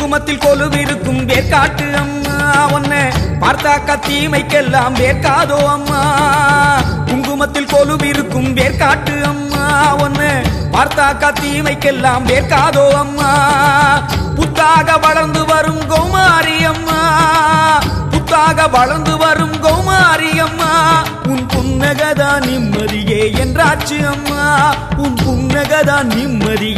குங்குமத்தில் கொலுவிருக்கும் வேர்க்காட்டு அம்மா உன்னை பார்த்தாக்க தீமைக்கெல்லாம் வேர்க்காதோ அம்மா குங்குமத்தில் கொலுவிருக்கும் வேர்க்காட்டு அம்மா உன்னை பார்த்தாக்க தீமைக்கெல்லாம் வேர்க்காதோ அம்மா புத்தாக வளர்ந்து வரும் கௌமாரி அம்மா புத்தாக வளர்ந்து வரும் கௌமாரி அம்மா உன் புன்னகதான் நிம்மதியே என்றாச்சு அம்மா உன் புன்னகதான் நிம்மதி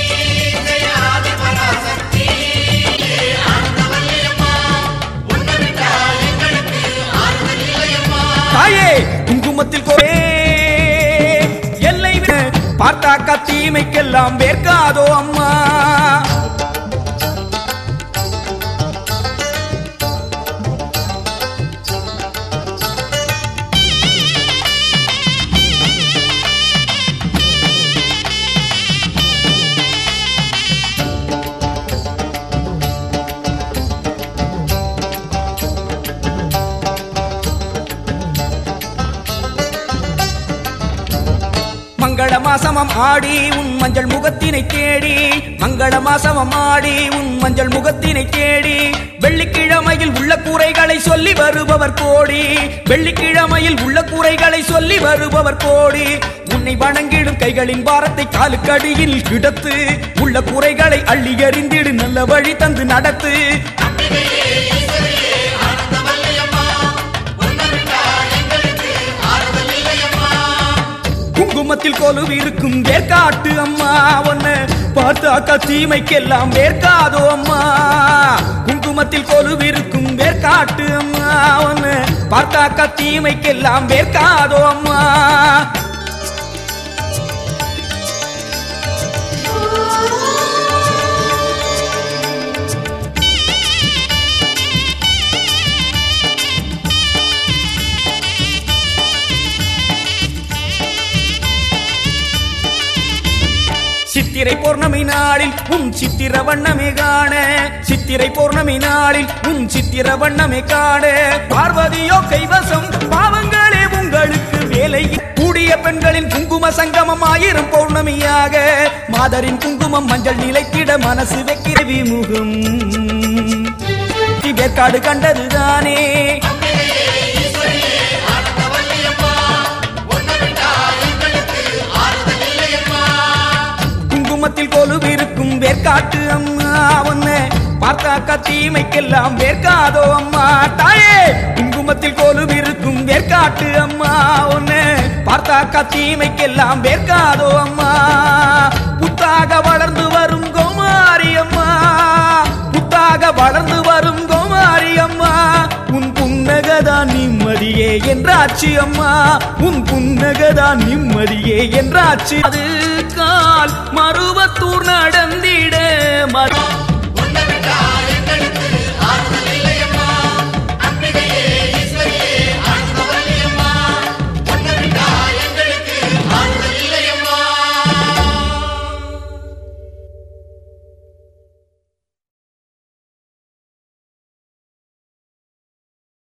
தாயே குங்குமத்தில் கோவே எல்லை விட பார்த்தாக்கா தீமைக்கெல்லாம் வேர்க்காதோ அம்மா மங்கள மாசமம் ஆடி உன் மஞ்சள் முகத்தினை தேடி மங்கள மாசமம் ஆடி உன் மஞ்சள் முகத்தினை தேடி வெள்ளிக்கிழமையில் உள்ள கூரைகளை சொல்லி வருபவர் கோடி வெள்ளிக்கிழமையில் உள்ள கூரைகளை சொல்லி வருபவர் கோடி உன்னை வணங்கிடும் கைகளின் பாரத்தை காலுக்கடியில் கிடத்து உள்ள குறைகளை அள்ளி எறிந்திடு நல்ல வழி தந்து நடத்து குங்குமத்தில் கொலுவிருக்கும் வேர்க்காட்டு அம்மா ஒன்னு பார்த்தாக்கா தீமைக்கெல்லாம் வேர்க்காதோ அம்மா குங்குமத்தில் கொலுவிருக்கும் வேர்க்காட்டு அம்மா ஒன்னு பார்த்தாக்கா தீமைக்கெல்லாம் வேர்க்காதோ அம்மா சித்திரை பௌர்ணமி நாளில் உன் சித்திர வண்ணமே காண சித்திரை பௌர்ணமி நாளில் உன் சித்திர வண்ணமே காண பார்வதியோ கைவசம் பாவங்களே உங்களுக்கு வேலை கூடிய பெண்களின் குங்கும சங்கமம் ஆயிரம் பௌர்ணமியாக மாதரின் குங்குமம் மஞ்சள் நிலைத்திட மனசு வைக்கிற விமுகம் வேற்காடு கண்டதுதானே குங்குமத்தில் கொலுவிருக்கும் வேர்க்காட்டு அம்மா ஒன்னு பார்த்தாக்கா தீமைக்கெல்லாம் வேர்க்காதோ அம்மா தாயே குங்குமத்தில் கொலுவிருக்கும் வேர்க்காட்டு அம்மா ஒன்னு பார்த்தாக்கா தீமைக்கெல்லாம் வேர்க்காதோ அம்மா புத்தாக வளர்ந்து வரும் கோமாரி அம்மா புத்தாக வளர்ந்து வரும் கோமாரி அம்மா உன் புன்னகதான் நிம்மதியே என்றாச்சு அம்மா உன் புன்னகதான் நிம்மதியே என்றாச்சு அது